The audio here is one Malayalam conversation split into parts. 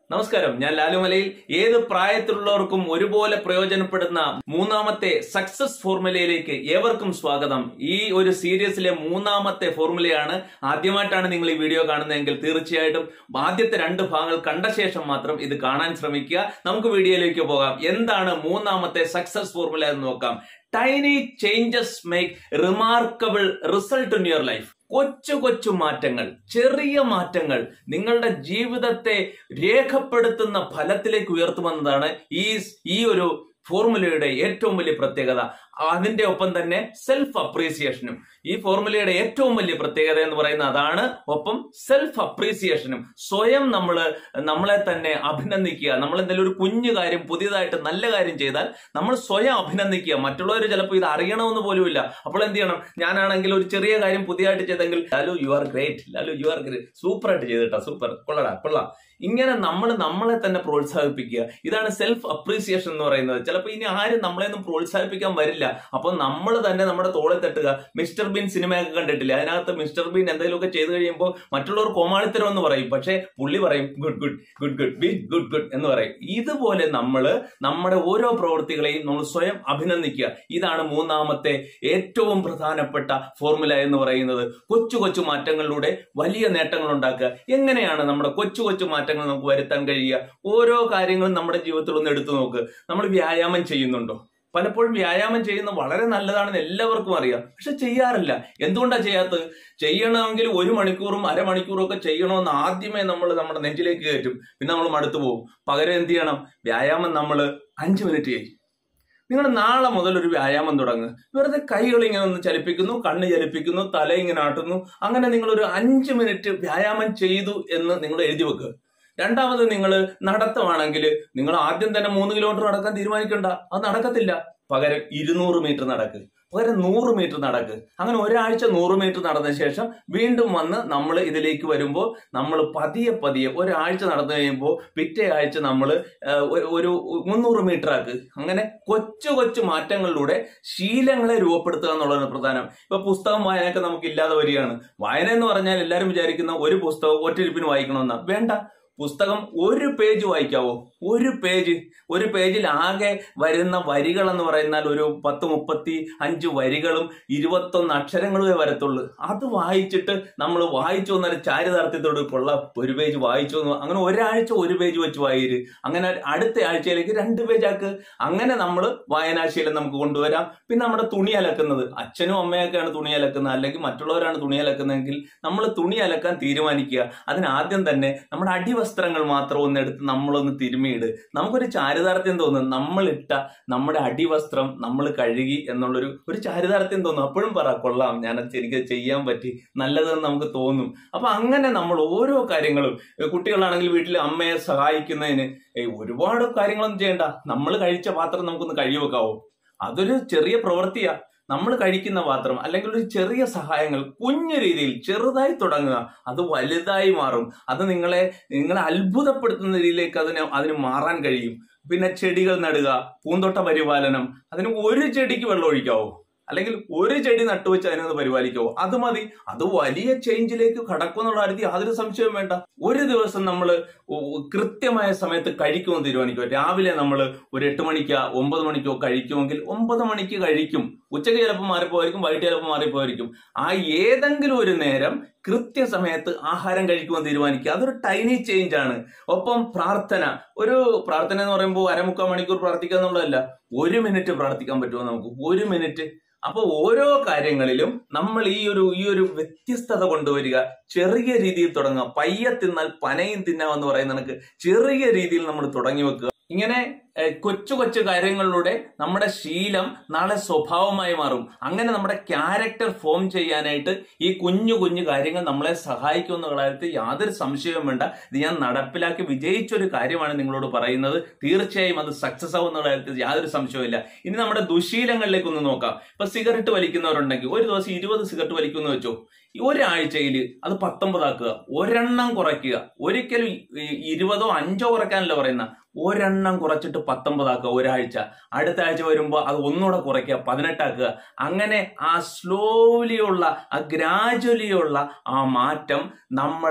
നമസ്കാരം ഞാൻ ലാലുമലയിൽ ഏത് പ്രായത്തിലുള്ളവർക്കും ഒരുപോലെ പ്രയോജനപ്പെടുന്ന മൂന്നാമത്തെ സക്സസ് ഫോർമുലയിലേക്ക് ഏവർക്കും സ്വാഗതം ഈ ഒരു സീരീസിലെ മൂന്നാമത്തെ ഫോർമുലയാണ് ആദ്യമായിട്ടാണ് നിങ്ങൾ ഈ വീഡിയോ കാണുന്നതെങ്കിൽ തീർച്ചയായിട്ടും ആദ്യത്തെ രണ്ട് ഭാഗങ്ങൾ കണ്ട ശേഷം മാത്രം ഇത് കാണാൻ ശ്രമിക്കുക നമുക്ക് വീഡിയോയിലേക്ക് പോകാം എന്താണ് മൂന്നാമത്തെ സക്സസ് ഫോർമുല എന്ന് നോക്കാം tiny changes make remarkable result in your life കൊച്ചു കൊച്ചു മാറ്റങ്ങൾ ചെറിയ മാറ്റങ്ങൾ നിങ്ങളുടെ ജീവിതത്തെ രേഖപ്പെടുത്തുന്ന ഫലത്തിലേക്ക് ഉയർത്തുമെന്നതാണ് ഈ ഈ ഒരു ഫോർമുലയുടെ ഏറ്റവും വലിയ പ്രത്യേകത അതിന്റെ ഒപ്പം തന്നെ സെൽഫ് അപ്രീസിയേഷനും ഈ ഫോർമുലയുടെ ഏറ്റവും വലിയ പ്രത്യേകത എന്ന് പറയുന്നത് അതാണ് ഒപ്പം സെൽഫ് അപ്രീസിയേഷനും സ്വയം നമ്മൾ നമ്മളെ തന്നെ അഭിനന്ദിക്കുക നമ്മൾ എന്തെങ്കിലും ഒരു കുഞ്ഞു കാര്യം പുതിയതായിട്ട് നല്ല കാര്യം ചെയ്താൽ നമ്മൾ സ്വയം അഭിനന്ദിക്കുക മറ്റുള്ളവർ ചിലപ്പോൾ ഇത് അറിയണമെന്ന് പോലുമില്ല അപ്പോൾ എന്ത് ചെയ്യണം ഞാനാണെങ്കിൽ ഒരു ചെറിയ കാര്യം പുതിയതായിട്ട് ചെയ്തെങ്കിൽ Lalu you are great Lalu you are great super ആയിട്ട് ചെയ്തിട്ടാ സൂപ്പർ കൊള്ളടാ കൊള്ളാം ഇങ്ങനെ നമ്മൾ നമ്മളെ തന്നെ പ്രോത്സാഹിപ്പിക്കുക ഇതാണ് സെൽഫ് അപ്രീസിയേഷൻ എന്ന് പറയുന്നത് ചിലപ്പോൾ ഇനി ആരും നമ്മളെയൊന്നും പ്രോത്സാഹിപ്പിക്കാൻ വരില്ല അപ്പോൾ നമ്മൾ തന്നെ നമ്മുടെ തോളെ തട്ടുക മിസ്റ്റർ ബീൻ സിനിമയൊക്കെ കണ്ടിട്ടില്ല അതിനകത്ത് മിസ്റ്റർ ബീൻ എന്തെങ്കിലുമൊക്കെ ചെയ്തു കഴിയുമ്പോൾ മറ്റുള്ളവർ കോമാളിത്തരം എന്ന് പറയും പക്ഷേ പുള്ളി പറയും good good good good been good good എന്ന് പറയും ഇതുപോലെ നമ്മൾ നമ്മുടെ ഓരോ പ്രവൃത്തികളെയും നമ്മൾ സ്വയം അഭിനന്ദിക്കുക ഇതാണ് മൂന്നാമത്തെ ഏറ്റവും പ്രധാനപ്പെട്ട ഫോർമുല എന്ന് പറയുന്നത് കൊച്ചു കൊച്ചു മാറ്റങ്ങളിലൂടെ വലിയ നേട്ടങ്ങൾ ഉണ്ടാക്കുക എങ്ങനെയാണ് നമ്മുടെ കൊച്ചു കൊച്ചു മാറ്റങ്ങൾ നമുക്ക് വരുത്താൻ കഴിയുക ഓരോ കാര്യങ്ങളും നമ്മുടെ ജീവിതത്തിൽ ഒന്ന് എടുത്തു നോക്ക് നമ്മൾ വ്യായാമം ചെയ്യുന്നുണ്ടോ പലപ്പോഴും വ്യായാമം ചെയ്യുന്നത് വളരെ നല്ലതാണെന്ന് എല്ലാവർക്കും അറിയാം പക്ഷെ ചെയ്യാറില്ല എന്തുകൊണ്ടാണ് ചെയ്യാത്തത് ചെയ്യണമെങ്കിൽ ഒരു മണിക്കൂറും അരമണിക്കൂറും ഒക്കെ ചെയ്യണമെന്ന് ആദ്യമേ നമ്മൾ നമ്മുടെ നെഞ്ചിലേക്ക് കയറ്റും പിന്നെ നമ്മൾ മടുത്തു പോകും പകരം എന്ത് ചെയ്യണം വ്യായാമം നമ്മൾ അഞ്ച് മിനിറ്റ് ചെയ്യും നിങ്ങൾ നാളെ മുതൽ ഒരു വ്യായാമം തുടങ്ങുക വെറുതെ കൈകൾ ഇങ്ങനെ ഒന്ന് ചലിപ്പിക്കുന്നു കണ്ണ് ചലിപ്പിക്കുന്നു തല ഇങ്ങനെ ആട്ടുന്നു അങ്ങനെ നിങ്ങൾ ഒരു അഞ്ച് മിനിറ്റ് വ്യായാമം ചെയ്തു എന്ന് നിങ്ങൾ എഴുതി വെക്കുക രണ്ടാമത് നിങ്ങൾ നടത്തമാണെങ്കിൽ നിങ്ങൾ ആദ്യം തന്നെ മൂന്ന് കിലോമീറ്റർ നടക്കാൻ തീരുമാനിക്കണ്ട അത് നടക്കത്തില്ല പകരം ഇരുന്നൂറ് മീറ്റർ നടക്ക് പകരം നൂറ് മീറ്റർ നടക്ക് അങ്ങനെ ഒരാഴ്ച നൂറ് മീറ്റർ നടന്ന ശേഷം വീണ്ടും വന്ന് നമ്മൾ ഇതിലേക്ക് വരുമ്പോൾ നമ്മൾ പതിയെ പതിയെ ഒരാഴ്ച നടന്നു കഴിയുമ്പോൾ പിറ്റേ ആഴ്ച നമ്മൾ ഒരു മുന്നൂറ് മീറ്റർ ആക്ക് അങ്ങനെ കൊച്ചു കൊച്ചു മാറ്റങ്ങളിലൂടെ ശീലങ്ങളെ രൂപപ്പെടുത്തുക എന്നുള്ളതാണ് പ്രധാനം ഇപ്പൊ പുസ്തകം വായനയൊക്കെ നമുക്ക് ഇല്ലാതെ വരികയാണ് വായന എന്ന് പറഞ്ഞാൽ എല്ലാവരും വിചാരിക്കുന്ന ഒരു പുസ്തകം ഒറ്റരിപ്പിന് വായിക്കണമെന്നാ വേണ്ട പുസ്തകം ഒരു പേജ് വായിക്കാവോ ഒരു പേജ് ഒരു പേജിൽ ആകെ വരുന്ന വരികൾ എന്ന് പറയുന്നാൽ ഒരു പത്ത് മുപ്പത്തി അഞ്ച് വരികളും ഇരുപത്തൊന്ന് അക്ഷരങ്ങളുമേ വരത്തുള്ളൂ അത് വായിച്ചിട്ട് നമ്മൾ വായിച്ചു എന്നൊരു ചാരിതാർത്ഥ്യത്തോട് കൊള്ള ഒരു പേജ് വായിച്ചു എന്ന് അങ്ങനെ ഒരാഴ്ച ഒരു പേജ് വെച്ച് വായിര് അങ്ങനെ അടുത്ത ആഴ്ചയിലേക്ക് രണ്ട് പേജ് ആക്ക് അങ്ങനെ നമ്മൾ വായനാശീലം നമുക്ക് കൊണ്ടുവരാം പിന്നെ നമ്മുടെ തുണി അലക്കുന്നത് അച്ഛനും അമ്മയൊക്കെയാണ് തുണി അലക്കുന്നത് അല്ലെങ്കിൽ മറ്റുള്ളവരാണ് തുണി അലക്കുന്നതെങ്കിൽ നമ്മൾ തുണി അലക്കാൻ തീരുമാനിക്കുക അതിനാദ്യം തന്നെ നമ്മുടെ അടിവസ്ത്രങ്ങൾ മാത്രം ഒന്ന് എടുത്ത് നമ്മളൊന്ന് തിരുമിയിട് നമുക്കൊരു ചാരിതാർത്ഥ്യം തോന്നും നമ്മളിട്ട നമ്മുടെ അടിവസ്ത്രം നമ്മൾ കഴുകി എന്നുള്ളൊരു ഒരു ചാരിതാർത്ഥ്യം തോന്നും അപ്പോഴും പറ കൊള്ളാം ഞാൻ എനിക്ക് ചെയ്യാൻ പറ്റി നല്ലതെന്ന് നമുക്ക് തോന്നും അപ്പൊ അങ്ങനെ നമ്മൾ ഓരോ കാര്യങ്ങളും കുട്ടികളാണെങ്കിൽ വീട്ടിൽ അമ്മയെ സഹായിക്കുന്നതിന് ഒരുപാട് കാര്യങ്ങളൊന്നും ചെയ്യണ്ട നമ്മൾ കഴിച്ച പാത്രം നമുക്കൊന്ന് കഴുകി വെക്കാവോ അതൊരു ചെറിയ പ്രവൃത്തിയാ നമ്മൾ കഴിക്കുന്ന പാത്രം അല്ലെങ്കിൽ ഒരു ചെറിയ സഹായങ്ങൾ കുഞ്ഞു രീതിയിൽ ചെറുതായി തുടങ്ങുക അത് വലുതായി മാറും അത് നിങ്ങളെ നിങ്ങളെ അത്ഭുതപ്പെടുത്തുന്ന രീതിയിലേക്ക് അതിന് അതിന് മാറാൻ കഴിയും പിന്നെ ചെടികൾ നടുക പൂന്തോട്ട പരിപാലനം അതിന് ഒരു ചെടിക്ക് വെള്ളം ഒഴിക്കാവോ അല്ലെങ്കിൽ ഒരു ചെടി നട്ടുവെച്ച് അതിനൊന്ന് പരിപാലിക്കാവോ അത് മതി അത് വലിയ ചേഞ്ചിലേക്ക് കടക്കുമെന്നുള്ള കാര്യത്തിൽ യാതൊരു സംശയവും വേണ്ട ഒരു ദിവസം നമ്മൾ കൃത്യമായ സമയത്ത് കഴിക്കുമെന്ന് തീരുമാനിക്കുക രാവിലെ നമ്മൾ ഒരു എട്ട് മണിക്കോ ഒമ്പത് മണിക്കോ കഴിക്കുമെങ്കിൽ ഒമ്പത് മണിക്ക് കഴിക്കും ഉച്ചയ്ക്ക് ചിലപ്പോൾ മാറിപ്പോയിരിക്കും വൈകിട്ട് ചിലപ്പോൾ മാറിപ്പോയിരിക്കും ആ ഏതെങ്കിലും ഒരു നേരം കൃത്യസമയത്ത് ആഹാരം കഴിക്കുമെന്ന് തീരുമാനിക്കുക അതൊരു ടൈനി ചേഞ്ച് ആണ് ഒപ്പം പ്രാർത്ഥന ഒരു പ്രാർത്ഥന എന്ന് പറയുമ്പോൾ അരമുക്കാൽ മണിക്കൂർ പ്രാർത്ഥിക്കുക എന്നുള്ളതല്ല ഒരു മിനിറ്റ് പ്രാർത്ഥിക്കാൻ പറ്റുമോ നമുക്ക് ഒരു മിനിറ്റ് അപ്പോൾ ഓരോ കാര്യങ്ങളിലും നമ്മൾ ഈ ഒരു ഈ ഒരു വ്യത്യസ്തത കൊണ്ടുവരിക ചെറിയ രീതിയിൽ തുടങ്ങുക പയ്യെ തിന്നാൽ പനയും തിന്നാമെന്ന് പറയുന്ന കണക്ക് ചെറിയ രീതിയിൽ നമ്മൾ തുടങ്ങി വെക്കുക ഇങ്ങനെ കൊച്ചു കൊച്ചു കാര്യങ്ങളിലൂടെ നമ്മുടെ ശീലം നാളെ സ്വഭാവമായി മാറും അങ്ങനെ നമ്മുടെ ക്യാരക്ടർ ഫോം ചെയ്യാനായിട്ട് ഈ കുഞ്ഞു കുഞ്ഞു കാര്യങ്ങൾ നമ്മളെ സഹായിക്കും എന്നുള്ള കാര്യത്തിൽ യാതൊരു സംശയവും വേണ്ട ഇത് ഞാൻ നടപ്പിലാക്കി വിജയിച്ച ഒരു കാര്യമാണ് നിങ്ങളോട് പറയുന്നത് തീർച്ചയായും അത് സക്സസ് ആവും എന്നുള്ള കാര്യത്തിൽ യാതൊരു സംശയവുമില്ല ഇനി നമ്മുടെ ദുശീലങ്ങളിലേക്ക് ഒന്ന് നോക്കാം ഇപ്പൊ സിഗരറ്റ് വലിക്കുന്നവരുണ്ടെങ്കിൽ ഒരു ദിവസം ഇരുപത് സിഗരറ്റ് വലിക്കുമെന്ന് വെച്ചോ ഒരാഴ്ചയിൽ അത് പത്തൊമ്പതാക്കുക ഒരെണ്ണം കുറയ്ക്കുക ഒരിക്കലും ഇരുപതോ അഞ്ചോ കുറയ്ക്കാനല്ല പറയുന്ന ഒരെണ്ണം കുറച്ചിട്ട് പത്തൊമ്പതാക്കുക ഒരാഴ്ച അടുത്ത ആഴ്ച വരുമ്പോൾ അത് ഒന്നുകൂടെ കുറയ്ക്കുക പതിനെട്ടാക്കുക അങ്ങനെ ആ സ്ലോലിയുള്ള ആ ഗ്രാജുവലിയുള്ള ആ മാറ്റം നമ്മളെ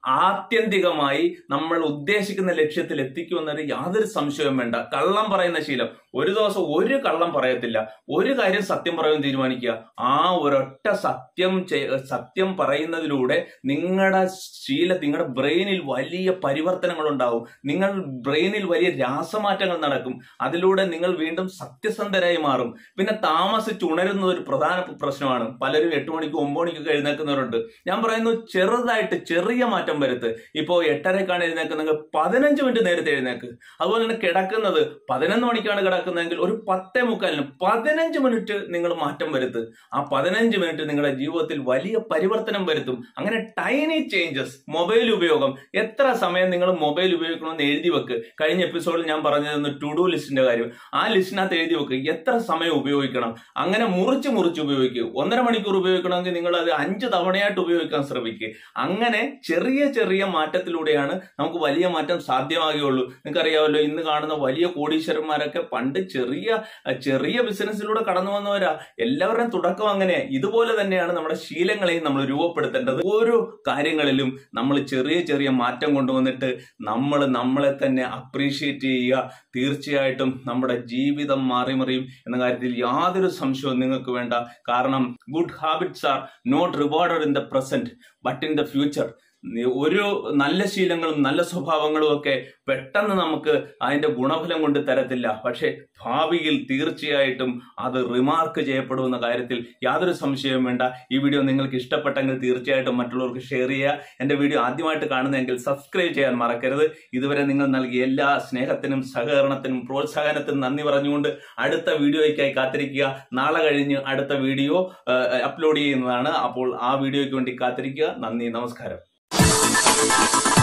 ആത്യന്തികമായി നമ്മൾ ഉദ്ദേശിക്കുന്ന ലക്ഷ്യത്തിൽ എത്തിക്കുമെന്നൊരു യാതൊരു സംശയവും വേണ്ട കള്ളം പറയുന്ന ശീലം ഒരു ദിവസം ഒരു കള്ളം പറയത്തില്ല ഒരു കാര്യം സത്യം പറയാൻ തീരുമാനിക്കുക ആ ഒരൊറ്റ സത്യം ചെയ്- സത്യം പറയുന്നതിലൂടെ നിങ്ങളുടെ ശീല നിങ്ങളുടെ ബ്രെയിനിൽ വലിയ പരിവർത്തനങ്ങൾ ഉണ്ടാവും നിങ്ങൾ ബ്രെയിനിൽ വലിയ രാസമാറ്റങ്ങൾ നടക്കും അതിലൂടെ നിങ്ങൾ വീണ്ടും സത്യസന്ധരായി മാറും പിന്നെ താമസിച്ച് ഉണരുന്നത് ഒരു പ്രധാന പ്രശ്നമാണ് പലരും എട്ട് മണിക്ക് ഒമ്പത് മണിക്കൊക്കെ എഴുന്നേക്കുന്നവരുണ്ട് ഞാൻ പറയുന്നു ചെറുതായിട്ട് ചെറിയ മാറ്റം വരുത്ത് ഇപ്പോൾ എട്ടരക്കാണ് എഴുന്നേക്കുന്നെങ്കിൽ പതിനഞ്ച് മിനിറ്റ് നേരത്തെ എഴുന്നേക്ക് അതുപോലെ തന്നെ കിടക്കുന്നത് പതിനൊന്ന് മണിക്കാണ് കിടക്കുന്നതെങ്കിൽ ഒരു പത്തേ മുക്കാലിന് പതിനഞ്ച് മിനിറ്റ് നിങ്ങൾ മാറ്റം വരുത്ത് ആ പതിനഞ്ച് മിനിറ്റ് നിങ്ങളുടെ ജീവിതത്തിൽ വലിയ പരിവർത്തനം വരുത്തും അങ്ങനെ ടൈനി ചേഞ്ചസ് മൊബൈൽ ഉപയോഗം എത്ര സമയം നിങ്ങൾ മൊബൈൽ ഉപയോഗിക്കണമെന്ന് എഴുതി വെക്ക് കഴിഞ്ഞ എപ്പിസോഡിൽ ഞാൻ പറഞ്ഞതെന്ന് ടു ഡു ലിസ്റ്റിന്റെ കാര്യം ആ ലിസ്റ്റിനകത്ത് എഴുതി വെക്ക് എത്ര സമയം ഉപയോഗിക്കണം അങ്ങനെ മുറിച്ച് മുറിച്ച് ഉപയോഗിക്കൂ ഒന്നര മണിക്കൂർ ഉപയോഗിക്കണമെങ്കിൽ നിങ്ങൾ അത് അഞ്ച് തവണയായിട്ട് ഉപയോഗിക്കാൻ ശ്രമിക്കുക അങ്ങനെ ചെറിയ ചെറിയ മാറ്റത്തിലൂടെയാണ് നമുക്ക് വലിയ മാറ്റം സാധ്യമാകുകയുള്ളൂ നിങ്ങൾക്കറിയാമല്ലോ ഇന്ന് കാണുന്ന വലിയ കോടീശ്വരന്മാരൊക്കെ പണ്ട് ചെറിയ ചെറിയ ബിസിനസ്സിലൂടെ കടന്നു വന്നവരാ എല്ലാവരുടെയും തുടക്കം അങ്ങനെ ഇതുപോലെ തന്നെയാണ് നമ്മുടെ ശീലങ്ങളെയും നമ്മൾ രൂപപ്പെടുത്തേണ്ടത് ഓരോ കാര്യങ്ങളിലും നമ്മൾ ചെറിയ ചെറിയ മാറ്റം കൊണ്ടുവന്നിട്ട് നമ്മൾ നമ്മളെ തന്നെ അപ്രീഷിയേറ്റ് ചെയ്യുക തീർച്ചയായിട്ടും നമ്മുടെ ജീവിതം മാറി മറിയും എന്ന കാര്യത്തിൽ യാതൊരു സംശയവും നിങ്ങൾക്ക് വേണ്ട കാരണം good habits are not rewarded in the present but in the future ഒരു നല്ല ശീലങ്ങളും നല്ല സ്വഭാവങ്ങളും ഒക്കെ പെട്ടെന്ന് നമുക്ക് അതിന്റെ ഗുണഫലം കൊണ്ട് തരത്തില്ല പക്ഷെ ഭാവിയിൽ തീർച്ചയായിട്ടും അത് റിമാർക്ക് ചെയ്യപ്പെടുമെന്ന കാര്യത്തിൽ യാതൊരു സംശയവും വേണ്ട ഈ വീഡിയോ നിങ്ങൾക്ക് ഇഷ്ടപ്പെട്ടെങ്കിൽ തീർച്ചയായിട്ടും മറ്റുള്ളവർക്ക് ഷെയർ ചെയ്യുക എന്റെ വീഡിയോ ആദ്യമായിട്ട് കാണുന്നതെങ്കിൽ സബ്സ്ക്രൈബ് ചെയ്യാൻ മറക്കരുത് ഇതുവരെ നിങ്ങൾ നൽകിയ എല്ലാ സ്നേഹത്തിനും സഹകരണത്തിനും പ്രോത്സാഹനത്തിനും നന്ദി പറഞ്ഞുകൊണ്ട് അടുത്ത വീഡിയോയ്ക്കായി കാത്തിരിക്കുക നാളെ കഴിഞ്ഞ് അടുത്ത വീഡിയോ അപ്ലോഡ് ചെയ്യുന്നതാണ് അപ്പോൾ ആ വീഡിയോയ്ക്ക് വേണ്ടി കാത്തിരിക്കുക നന്ദി നമസ്കാരം